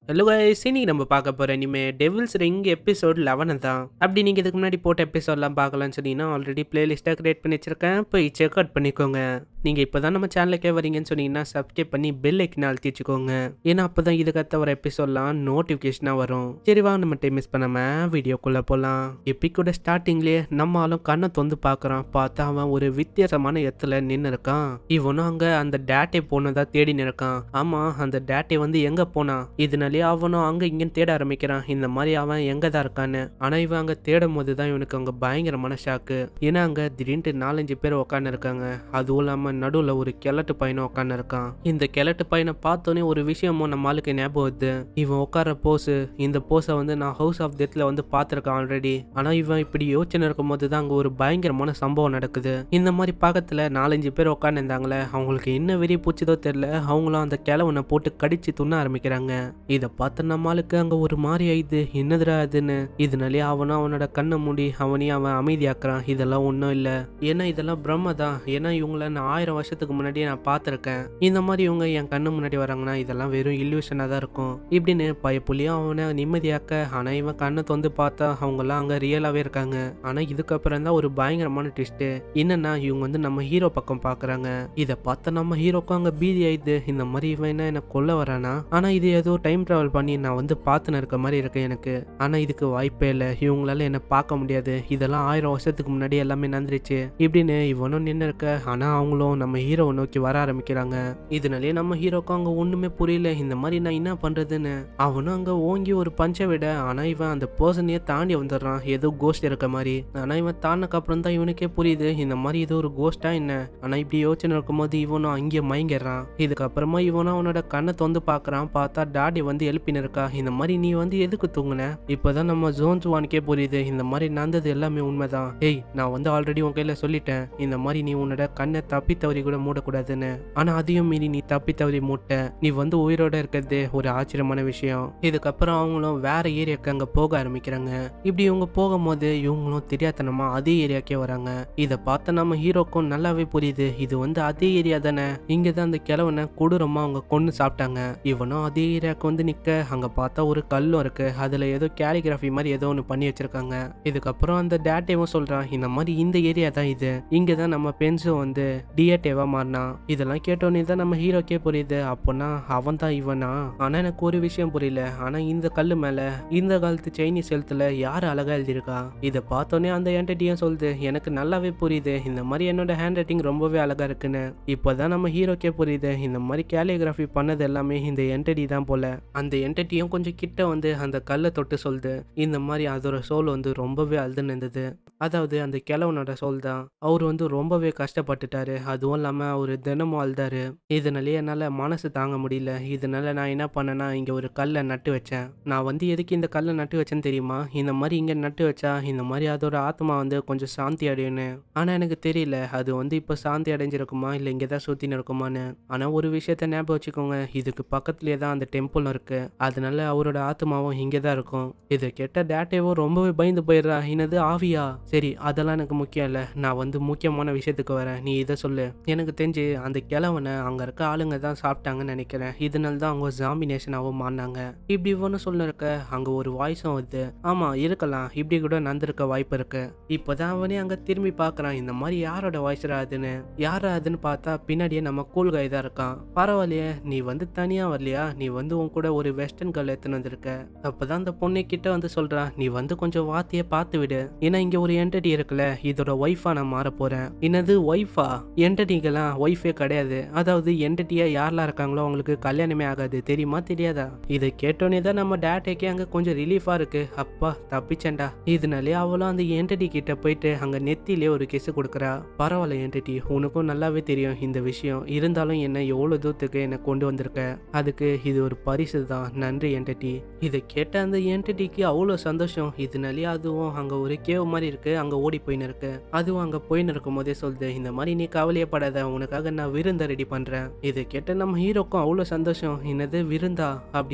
hello guys இன்னைக்கு நம்ம பார்க்க போகிற இனிமே டெவில்ஸ் ரிங் எபிசோட் லெவனு தான் அப்படி நீங்கள் இதுக்கு முன்னாடி போட்ட எபிசோட்லாம் பார்க்கலாம்னு சொன்னீங்கன்னா ஆல்ரெடி பிளேலிஸ்ட்டாக கிரியேட் பண்ணி வச்சிருக்கேன் போய் செக் அவுட் பண்ணிக்கோங்க நீங்கள் இப்போ தான் நம்ம சேனலுக்கே வரீங்கன்னு சொன்னீங்கன்னா சப்ஸ்கிரைப் பண்ணி பெல் ஐக்கனை அழுத்தி வச்சுக்கோங்க ஏன்னா அப்போ தான் இதுக்கத்த வர எபிசோட்லாம் நோட்டிஃபிகேஷனாக வரும் சரி வாங்க நம்ம டைம் மிஸ் பண்ணாமல் வீடியோக்குள்ளே போகலாம் எப்பிக்கோட ஸ்டார்டிங்லேயே நம்ம ஆளும் கண்ணை தொந்து பார்க்குறான் பார்த்தா அவன் ஒரு வித்தியாசமான இடத்துல நின்று இருக்கான் இவனும் அங்கே அந்த டேட்டை போனதா தேடி இருக்கான் ஆமாம் அந்த டேட்டை வந்து எங்கே போனான் இதனாலேயே அவனும் அங்கே இங்கேன்னு தேட ஆரம்பிக்கிறான் இந்த மாதிரி அவன் எங்கே தான் இருக்கான்னு ஆனால் இவன் அங்கே தேடும் போது தான் இவனுக்கு அங்கே பயங்கரமான ஷாக்கு ஏன்னா அங்கே திடீர்னு நாலஞ்சு பேர் உட்காந்து இருக்காங்க அதுவும் இல்லாமல் நடுவில் ஒரு கிழட்டு பையனும் உட்காந்து இருக்கான் இந்த கிழட்டு பையனை பார்த்தோன்னே ஒரு விஷயமும் நம்ம ஆளுக்கு ஞாபகம் வருது இவன் உட்கார போஸு இந்த போஸை வந்து நான் ஹவுஸ் ஆஃப் டெத்தில் வந்து பார்த்துருக்கேன் ஆல்ரெடி ஆனால் இவன் இப்படி யோசனை இருக்கும்போது தான் அங்கே ஒரு பயங்கரமான சம்பவம் நடக்குது இந்த மாதிரி பக்கத்தில் நாலஞ்சு பேர் உட்காந்துருந்தாங்களே அவங்களுக்கு என்ன வெறி பூச்சதோ தெரியல அவங்களும் அந்த கிழவனை போட்டு கடிச்சு துண்ண ஆரம்பிக்கிறாங்க இதை பார்த்த நம்மளுக்கு அங்கே ஒரு மாதிரி ஆயிடுது என்னதுடா அதுன்னு இதனாலே அவனும் அவனோட கண்ணை மூடி அவனையும் அவன் அமைதியாக்குறான் இதெல்லாம் ஒன்றும் இல்லை ஏன்னா இதெல்லாம் பிரம்ம தான் ஏன்னா இவங்கள நான் ஆயிரம் வருஷத்துக்கு முன்னாடியே நான் பார்த்துருக்கேன் இந்த மாதிரி இவங்க என் கண்ணு முன்னாடி வராங்கன்னா இதெல்லாம் வெறும் இல்லூஷனாக தான் இருக்கும் இப்படின்னு பயப்புலியும் அவனை நிம்மதியாக்க ஆனால் இவன் கண்ணை தொந்து பார்த்தா அவங்கெல்லாம் அங்கே ரியலாகவே இருக்காங்க ஆனால் இதுக்கப்புறம் தான் ஒரு பயங்கரமான ட்விஸ்ட்டு என்னன்னா இவங்க வந்து நம்ம ஹீரோ பக்கம் பார்க்குறாங்க இதை பார்த்த நம்ம ஹீரோக்கும் அங்கே பீதி ஆயிடுது இந்த மாதிரி இவன் என்ன என்னை கொல்ல வரானா ஆனால் இது ஏதோ டைம் ட்ராவல் பண்ணி நான் வந்து பார்த்துன்னு இருக்க மாதிரி இருக்கு எனக்கு ஆனால் இதுக்கு வாய்ப்பே இல்லை இவங்களால என்னை பார்க்க முடியாது இதெல்லாம் ஆயிரம் வருஷத்துக்கு முன்னாடி எல்லாமே நடந்துருச்சு இப்படின்னு இவனும் நின்று இருக்க ஆனால் அவங்களும் நம்ம ஹீரோவை நோக்கி வர ஆரம்பிக்கிறாங்க இதனாலே நம்ம ஹீரோக்கும் அங்கே ஒன்றுமே புரியல இந்த மாதிரி நான் என்ன பண்ணுறதுன்னு அவனும் அங்கே ஓங்கி ஒரு பஞ்சை விட ஆனால் இவன் அந்த பர்சனையே தாண்டி வந்துடுறான் ஏதோ கோஸ்ட் இருக்க மாதிரி ஆனால் இவன் தாண்டினக்கு அப்புறம் தான் இவனுக்கே புரியுது இந்த மாதிரி ஏதோ ஒரு கோஸ்டா என்ன ஆனால் இப்படி யோசனை இருக்கும்போது இவனும் அங்கேயே மயங்கிடுறான் இதுக்கப்புறமா இவனும் அவனோட கண்ணை தொந்து பார்க்குறான் பார்த்தா டாடி வந்து எழுப்பின்னு இருக்கா இந்த மாதிரி நீ வந்து எதுக்கு தூங்குன இப்போதான் நம்ம ஜோன்ஸ் வானுக்கே புரியுது இந்த மாதிரி நடந்தது எல்லாமே உண்மைதான் ஏய் நான் வந்து ஆல்ரெடி உன் கையில் சொல்லிட்டேன் இந்த மாதிரி நீ உன்னோட கண்ணை தப்பி தவறி கூட மூடக்கூடாதுன்னு ஆனால் அதையும் மீறி நீ தப்பி தவறி மூட்ட நீ வந்து உயிரோட இருக்கிறது ஒரு ஆச்சரியமான விஷயம் இதுக்கப்புறம் அவங்களும் வேற ஏரியாவுக்கு அங்கே போக ஆரம்பிக்கிறாங்க இப்படி இவங்க போகும்போது இவங்களும் தெரியாதனமா அதே ஏரியாக்கே வராங்க இதை பார்த்த நம்ம ஹீரோக்கும் நல்லாவே புரியுது இது வந்து அதே ஏரியா தானே இங்கே தான் அந்த கிழவனை கொடூரமா அவங்க கொண்டு சாப்பிட்டாங்க இவனும் அதே ஏரியாவுக்கு வந்து நிற்க அங்கே பார்த்தா ஒரு கல்லும் இருக்கு அதில் ஏதோ கேலிகிராஃபி மாதிரி ஏதோ ஒன்று பண்ணி வச்சிருக்காங்க இதுக்கப்புறம் அந்த டேட்டேவும் சொல்கிறான் இந்த மாதிரி இந்த ஏரியா தான் இது இங்கே தான் நம்ம பென்ஸும் வந்து டிஏட்டேவாக மாறினான் இதெல்லாம் கேட்டோன்னே தான் நம்ம ஹீரோக்கே புரியுது அப்போனா அவன் தான் இவனா ஆனால் எனக்கு ஒரு விஷயம் புரியல ஆனால் இந்த கல் மேலே இந்த காலத்து சைனீஸ் எழுத்துல யார் அழகாக எழுதியிருக்கா இதை பார்த்தோன்னே அந்த என்டிட்டியும் சொல்லுது எனக்கு நல்லாவே புரியுது இந்த மாதிரி என்னோட ஹேண்ட் ரைட்டிங் ரொம்பவே அழகாக இருக்குன்னு இப்போதான் நம்ம ஹீரோக்கே புரியுது இந்த மாதிரி கேலிகிராஃபி பண்ணது எல்லாமே இந்த என்டிட்டி தான் போல அந்த என்டிட்டியும் கொஞ்சம் கிட்ட வந்து அந்த கல்லை தொட்டு சொல்லுது இந்த மாதிரி அதோட சோல் வந்து ரொம்பவே அழுதுன்னு இருந்தது அதாவது அந்த கிழவனோட சோல் தான் அவர் வந்து ரொம்பவே கஷ்டப்பட்டுட்டாரு அதுவும் இல்லாமல் அவர் தினமும் அழுதாரு இதனாலே என்னால் மனசு தாங்க முடியல இதனால நான் என்ன பண்ணேன்னா இங்கே ஒரு கல்லை நட்டு வச்சேன் நான் வந்து எதுக்கு இந்த கல்லை நட்டு வச்சேன்னு தெரியுமா இந்த மாதிரி இங்கே நட்டு வச்சா இந்த மாதிரி அதோட ஆத்மா வந்து கொஞ்சம் சாந்தி அடையும்னு ஆனால் எனக்கு தெரியல அது வந்து இப்போ சாந்தி அடைஞ்சிருக்குமா இல்லை இங்கே தான் சுற்றின்னு இருக்குமான்னு ஆனால் ஒரு விஷயத்த ஞாபகம் வச்சுக்கோங்க இதுக்கு பக்கத்துலேயே தான் அந்த டெம்பிளும் இருக்கு அதனால அவரோட ஆத்மாவும் இங்கே தான் இருக்கும் இதை கேட்ட டேட்டேவும் ரொம்பவே பயந்து போயிடுறா என்னது ஆவியா சரி அதெல்லாம் எனக்கு முக்கியம் இல்லை நான் வந்து முக்கியமான விஷயத்துக்கு வரேன் நீ இதை சொல்லு எனக்கு தெரிஞ்சு அந்த கிழவனை அங்கே இருக்க ஆளுங்க தான் சாப்பிட்டாங்கன்னு நினைக்கிறேன் இதனால தான் அவங்க ஜாம்பி நேஷனாகவும் மாறினாங்க இப்படி இவனு சொல்ல இருக்க அங்கே ஒரு வாய்ஸும் வருது ஆமாம் இருக்கலாம் இப்படி கூட நடந்திருக்க வாய்ப்பு இருக்கு இப்போதான் அவனே அங்கே திரும்பி பார்க்குறான் இந்த மாதிரி யாரோட வாய்ஸ் அதுன்னு யாரா அதுன்னு பார்த்தா பின்னாடியே நம்ம கூல் காய் தான் இருக்கான் பரவாயில்லையே நீ வந்து தனியாக வரலையா நீ வந்து உன் கூட ஒரு வெஸ்டர்ன் கேர்ள் எடுத்துன்னு வந்திருக்க அப்போதான் அந்த பொண்ணு கிட்ட வந்து சொல்றா நீ வந்து கொஞ்சம் வார்த்தையை பார்த்து விடு ஏன்னா இங்கே ஒரு என்டிட்டி இருக்குல்ல இதோட ஒய்ஃபா நான் மாற போறேன் என்னது ஒய்ஃபா என்டிட்டிக்கெல்லாம் ஒய்ஃபே கிடையாது அதாவது என்டிட்டியா யாரெல்லாம் இருக்காங்களோ அவங்களுக்கு கல்யாணமே ஆகாது தெரியுமா தெரியாதா இதை கேட்டோன்னே தான் நம்ம டேட்டேக்கே அங்கே கொஞ்சம் ரிலீஃபா இருக்கு அப்பா தப்பிச்சேன்டா இதனாலே அவளும் அந்த என்டிட்டி கிட்ட போயிட்டு அங்கே நெத்திலே ஒரு கிஸ் கொடுக்குறா பரவாயில்ல என்டிட்டி உனக்கும் நல்லாவே தெரியும் இந்த விஷயம் இருந்தாலும் என்ன எவ்வளோ தூரத்துக்கு என்னை கொண்டு வந்திருக்க அதுக்கு இது ஒரு பரிசு தான் நன்றி என்டிட்டி இதை கேட்ட அந்த என்டிட்டிக்கு அவ்வளோ சந்தோஷம் இதனாலே அதுவும் அங்கே ஒரு கேவ் மாதிரி இருக்கு அங்கே ஓடி போயின்னு இருக்கு அதுவும் அங்கே போயின்னு இருக்கும் போதே சொல்லுது இந்த மாதிரி நீ கவலையப்படாத உனக்காக நான் விருந்தை ரெடி பண்ணுறேன் இதை கேட்ட நம்ம ஹீரோக்கும் அவ்வளோ சந்தோஷம் என்னது விருந்தா அப்படின்னு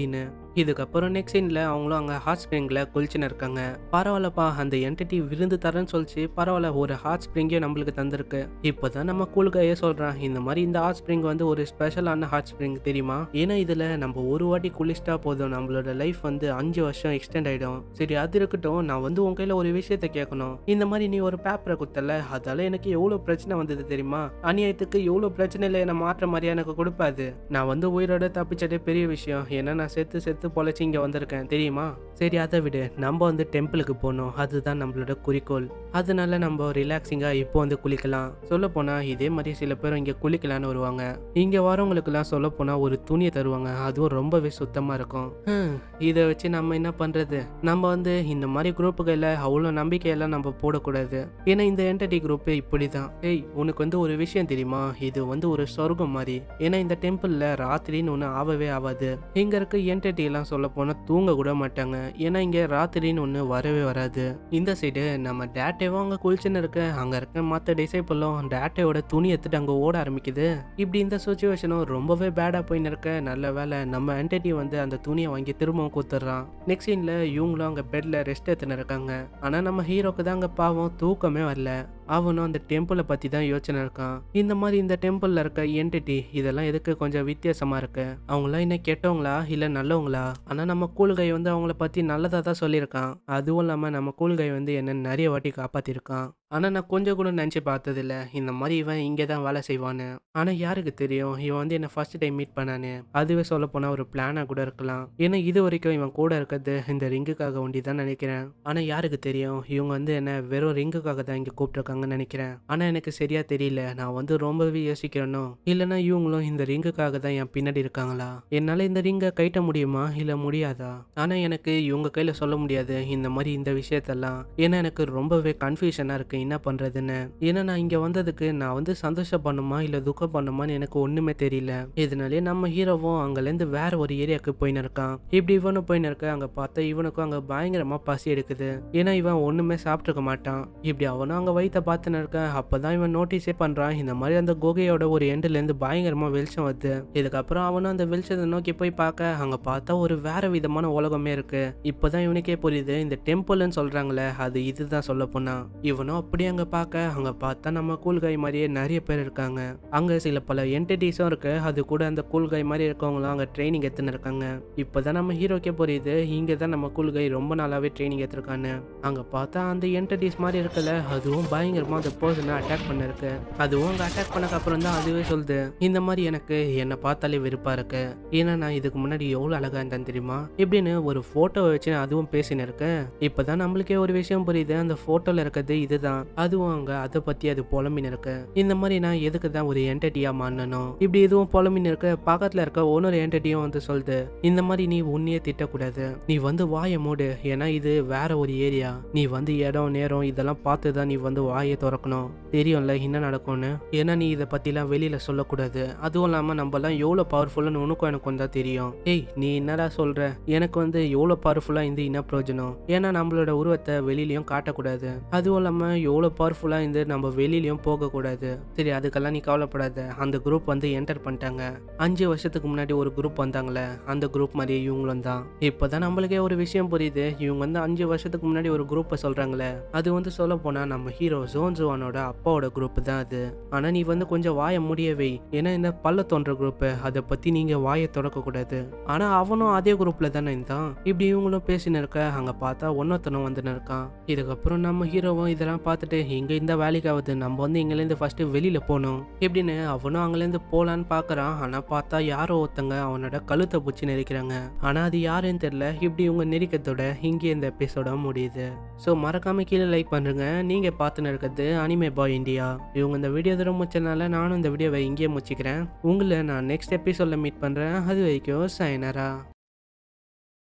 இதுக்கப்புறம் நெக்ஸ்ட் சீன்ல அவங்களும் அங்க ஹாட் ஸ்ப்ரிங்ல குளிச்சுன்னு இருக்காங்க பரவாயில்லப்பா அந்த என்டிட்டி விருந்து தரேன்னு சொல்லிச்சு பரவாயில்ல ஒரு ஹாட் ஸ்ப்ரிங்கையும் நம்மளுக்கு தந்திருக்கு இப்போதான் நம்ம கூல்கையே சொல்றான் இந்த மாதிரி இந்த ஹாட் ஸ்ப்ரிங் வந்து ஒரு ஸ்பெஷலான ஹாட் ஸ்ப்ரிங் தெரியுமா ஏன்னா இதுல நம்ம ஒரு வாட்டி குளிச்சிட்டா போதும் நம்மளோட லைஃப் வந்து அஞ்சு வருஷம் எக்ஸ்டெண்ட் ஆயிடும் சரி அது இருக்கட்டும் நான் வந்து உன் கையில ஒரு விஷயத்த கேட்கணும் இந்த மாதிரி நீ ஒரு பேப்பரை குத்தல அதால எனக்கு எவ்வளவு பிரச்சனை வந்தது தெரியுமா அநியாயத்துக்கு எவ்வளவு பிரச்சனையில என்ன மாற்ற மாதிரி எனக்கு கொடுப்பாது நான் வந்து உயிரோட தப்பிச்சதே பெரிய விஷயம் ஏன்னா நான் செத்து செத்து பொழைச்சி இங்க வந்திருக்கேன் தெரியுமா சரி அதை விடு நம்ம வந்து டெம்பிளுக்கு போகணும் அதுதான் நம்மளோட குறிக்கோள் அதனால நம்ம ரிலாக்ஸிங்கா இப்போ வந்து குளிக்கலாம் சொல்ல போனா இதே மாதிரி சில பேர் இங்க குளிக்கலான்னு வருவாங்க இங்க வரவங்களுக்குலாம் சொல்ல போனா ஒரு துணியை தருவாங்க அதுவும் ரொம்பவே சுத்தமா இருக்கும் ஹம், இதை வச்சு நம்ம என்ன பண்றது நம்ம வந்து இந்த மாதிரி குரூப்புகளில் அவ்வளோ நம்பிக்கையெல்லாம் நம்ம போடக்கூடாது ஏன்னா இந்த என்டர்டி குரூப் இப்படிதான் ஏய் உனக்கு வந்து ஒரு விஷயம் தெரியுமா இது வந்து ஒரு சொர்க்கம் மாதிரி ஏன்னா இந்த டெம்பிள்ல ராத்திரின்னு ஒன்று ஆகவே ஆகாது இங்க இருக்க என்டர்டி எல்லாம் சொல்ல போனா தூங்க கூட மாட்டாங்க ஏன்னா இங்க ராத்திரின்னு ஒன்று வரவே வராது இந்த சைடு நம்ம டேட்டேவும் அங்கே குளிச்சுன்னு இருக்க அங்க இருக்க மற்ற டிசைப்பிளும் டேட்டையோட துணி எடுத்துட்டு அங்கே ஓட ஆரம்பிக்குது இப்படி இந்த சுச்சுவேஷனும் ரொம்பவே பேடாக போயின்னு இருக்க நல்ல வேலை நம்ம என்டிட்டி வந்து அந்த துணியை வாங்கி திரும்பவும் கூத்துடுறான் நெக்ஸ்ட் சீனில் இவங்களும் அங்கே பெட்டில் ரெஸ்ட் எடுத்துன்னு இருக்காங்க ஆனால் நம்ம ஹீரோக்கு தான் அங்கே பாவம் தூக்கமே வரல அவனும் அந்த டெம்பிளை பற்றி தான் யோசனை இருக்கான் இந்த மாதிரி இந்த டெம்பிளில் இருக்க என்டிட்டி இதெல்லாம் எதுக்கு கொஞ்சம் வித்தியாசமாக இருக்கு அவங்களாம் என்ன கெட்டவங்களா இல்லை நல்லவங்களா ஆனால் நம்ம கூல்கை வந்து அவங்கள பற்றி நல்லதாக தான் சொல்லியிருக்கான் அதுவும் இல்லாமல் நம்ம கூல்கை வந்து என்ன நிறைய வாட்டி காப்பாற்றிருக்கான் ஆனால் நான் கொஞ்சம் கூட நினச்சி பார்த்ததில்ல இந்த மாதிரி இவன் இங்கே தான் வேலை செய்வான்னு ஆனால் யாருக்கு தெரியும் இவன் வந்து என்னை ஃபர்ஸ்ட் டைம் மீட் பண்ணானே அதுவே சொல்ல போனால் ஒரு பிளானாக கூட இருக்கலாம் ஏன்னா இது வரைக்கும் இவன் கூட இருக்கிறது இந்த ரிங்குக்காக ஒண்டி தான் நினைக்கிறேன் ஆனால் யாருக்கு தெரியும் இவங்க வந்து என்ன வெறும் ரிங்குக்காக தான் இங்கே கூப்பிட்ருக்காங்கன்னு நினைக்கிறேன் ஆனால் எனக்கு சரியா தெரியல நான் வந்து ரொம்பவே யோசிக்கிறேனோ இல்லைன்னா இவங்களும் இந்த ரிங்குக்காக தான் என் பின்னாடி இருக்காங்களா என்னால் இந்த ரிங்கை கைட்ட முடியுமா இல்லை முடியாதா ஆனால் எனக்கு இவங்க கையில் சொல்ல முடியாது இந்த மாதிரி இந்த விஷயத்தெல்லாம் ஏன்னா எனக்கு ரொம்பவே கன்ஃபியூஷனாக இருக்கு என்ன பண்ணுறதுன்னு ஏன்னா நான் இங்கே வந்ததுக்கு நான் வந்து சந்தோஷப்படணுமா இல்லை துக்கம் பண்ணுமான்னு எனக்கு ஒன்றுமே தெரியல இதனாலே நம்ம ஹீரோவும் அங்கேருந்து வேற ஒரு ஏரியாவுக்கு போயின்னு இருக்கான் இப்படி இவனும் போயின்னு இருக்க அங்கே பார்த்தா இவனுக்கும் அங்கே பயங்கரமாக பசி எடுக்குது ஏன்னா இவன் ஒன்றுமே சாப்பிட்டுக்க மாட்டான் இப்படி அவனும் அங்கே வயிற்ற பார்த்துன்னு இருக்க அப்போ தான் இவன் நோட்டீஸே பண்ணுறான் இந்த மாதிரி அந்த குகையோட ஒரு எண்டுலேருந்து பயங்கரமாக வெளிச்சம் வருது இதுக்கப்புறம் அவனும் அந்த வெளிச்சத்தை நோக்கி போய் பார்க்க அங்கே பார்த்தா ஒரு வேற விதமான உலகமே இருக்கு இப்போதான் இவனுக்கே புரியுது இந்த டெம்பிள்னு சொல்கிறாங்களே அது இதுதான் சொல்ல போனா இவனும் அப்படியே அங்கே பார்க்க அங்கே பார்த்தா நம்ம கூல்காய் மாதிரியே நிறைய பேர் இருக்காங்க அங்கே சில பல என்டிட்டிஸும் இருக்கு அது கூட அந்த கூல்காய் மாதிரி இருக்கவங்களும் அங்கே ட்ரைனிங் எடுத்துன்னு இருக்காங்க இப்போதான் நம்ம ஹீரோக்கே புரியுது இங்கே தான் நம்ம கூல்காய் ரொம்ப நாளாகவே ட்ரைனிங் எடுத்திருக்கான்னு அங்கே பார்த்தா அந்த என்டிட்டிஸ் மாதிரி இருக்குல்ல அதுவும் பயங்கரமாக அந்த பர்சனை அட்டாக் பண்ணிருக்கு அதுவும் அங்கே அட்டாக் பண்ணக்கு அப்புறம் தான் அதுவே சொல்லுது இந்த மாதிரி எனக்கு என்னை பார்த்தாலே வெறுப்பாக இருக்கு ஏன்னா நான் இதுக்கு முன்னாடி எவ்வளோ அழகாக இருந்தேன் தெரியுமா இப்படின்னு ஒரு ஃபோட்டோவை வச்சு நான் அதுவும் பேசின்னு இருக்கேன் இப்போதான் நம்மளுக்கே ஒரு விஷயம் புரியுது அந்த ஃபோட்டோவில் இருக்கிறது இதுதான் அதுவும் அங்கே அதை பற்றி அது புலம்பின்னு இருக்கு இந்த மாதிரி நான் எதுக்கு தான் ஒரு என்டிட்டியாக மாறணும் இப்படி இதுவும் புலம்பின்னு இருக்க பக்கத்தில் இருக்க ஒன்னொரு என்டிட்டியும் வந்து சொல்லுது இந்த மாதிரி நீ உன்னையே திட்டக்கூடாது நீ வந்து வாயை மூடு ஏன்னா இது வேற ஒரு ஏரியா நீ வந்து இடம் நேரம் இதெல்லாம் பார்த்து தான் நீ வந்து வாயை திறக்கணும் தெரியும்ல என்ன நடக்கும்னு ஏன்னா நீ இதை பற்றிலாம் வெளியில் சொல்லக்கூடாது அதுவும் இல்லாமல் நம்மலாம் எவ்வளோ பவர்ஃபுல்லுன்னு உனக்கும் எனக்கு வந்தா தெரியும் ஏய் நீ என்னடா சொல்கிற எனக்கு வந்து எவ்வளோ பவர்ஃபுல்லாக இருந்து என்ன பிரயோஜனம் ஏன்னா நம்மளோட உருவத்தை வெளியிலயும் காட்டக்கூடாது அதுவும் இல்லாமல் எவ்வளோ பவர்ஃபுல்லாக இருந்து நம்ம வெளியிலயும் போகக்கூடாது சரி அதுக்கெல்லாம் நீ கவலைப்படாத அந்த குரூப் வந்து என்டர் பண்ணிட்டாங்க அஞ்சு வருஷத்துக்கு முன்னாடி ஒரு குரூப் வந்தாங்களே அந்த குரூப் மாதிரியே இவங்களும் தான் இப்போதான் நம்மளுக்கே ஒரு விஷயம் புரியுது இவங்க வந்து அஞ்சு வருஷத்துக்கு முன்னாடி ஒரு குரூப்பை சொல்கிறாங்களே அது வந்து சொல்ல போனால் நம்ம ஹீரோ ஜோன் ஜுவானோட அப்பாவோட குரூப் தான் அது ஆனால் நீ வந்து கொஞ்சம் வாயை முடியவை ஏன்னா இந்த பல்ல தோன்ற குரூப்பு அதை பற்றி நீங்கள் வாயை திறக்கக்கூடாது ஆனால் அவனும் அதே குரூப்பில் தானே இருந்தான் இப்படி இவங்களும் பேசின்னு இருக்க அங்கே பார்த்தா ஒன்னொத்தனும் வந்துன்னு இருக்கான் இதுக்கப்புறம் நம்ம ஹீரோவும் இதெல்லாம் பார்த்துட்டு இங்கே இந்த வேலைக்கு ஆகுது நம்ம வந்து இங்கேருந்து ஃபர்ஸ்ட் வெளியில் போகணும் இப்படின்னு அவனும் அங்கேருந்து போகலான்னு பார்க்குறான் ஆனால் பார்த்தா யாரோ ஒருத்தங்க அவனோட கழுத்தை பிடிச்சி நெரிக்கிறாங்க ஆனால் அது யாருன்னு தெரியல இப்படி இவங்க நெரிக்கிறதோட இங்கே இந்த எபிசோட முடியுது ஸோ மறக்காம கீழே லைக் பண்ணுங்க நீங்கள் பார்த்துன்னு இருக்கிறது அனிமே பாய் இந்தியா இவங்க இந்த வீடியோ தூரம் முடிச்சனால நானும் இந்த வீடியோவை இங்கேயே முடிச்சுக்கிறேன் உங்களை நான் நெக்ஸ்ட் எபிசோடில் மீட் பண்ணுறேன் அது வரைக்கும் சைனரா